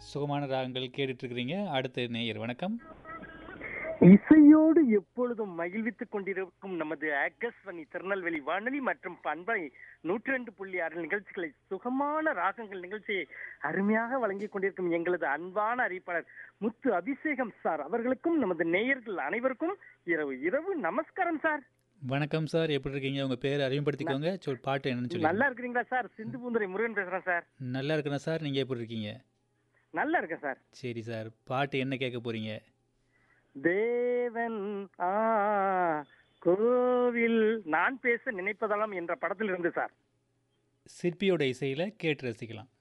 சுகமான ராகங்கள் கேட்டுட்டு இருக்கிறீங்க அடுத்த நேயர் வணக்கம் இசையோடு எப்பொழுதும் மகிழ்வித்துக் கொண்டிருக்கும் நமது ஆகஸ்வனி திருநெல்வேலி வானொலி மற்றும் பண்பை நூற்றி ரெண்டு புள்ளி ஆறு நிகழ்ச்சிகளை சுகமான ராகங்கள் நிகழ்ச்சியை அருமையாக வழங்கிக் கொண்டிருக்கும் எங்களது அன்பான அறிவிப்பாளர் முத்து அபிஷேகம் சார் அவர்களுக்கும் நமது நேயர்கள் அனைவருக்கும் இரவு இரவு நமஸ்காரம் சார் வணக்கம் சார் எப்படி இருக்கீங்க உங்க பேர் அறிமுகப்படுத்திக்கோங்க சொல் பாட்டு என்னன்னு சொல்லி நல்லா இருக்கிறீங்களா சார் சிந்து பூந்துரை முருகன் பேசுறேன் சார் நல்லா இருக்கிறேன் சார் நீங்க எப்படி இருக்கீங்க நல்லா இருக்கேன் சார் சரி சார் பாட்டு என்ன கேட்க போறீங்க தேவன் ஆ கோவில் நான் பேச நினைப்பதெல்லாம் என்ற படத்தில் இருந்து சார் சிற்பியோட இசையில கேட்டு ரசிக்கலாம்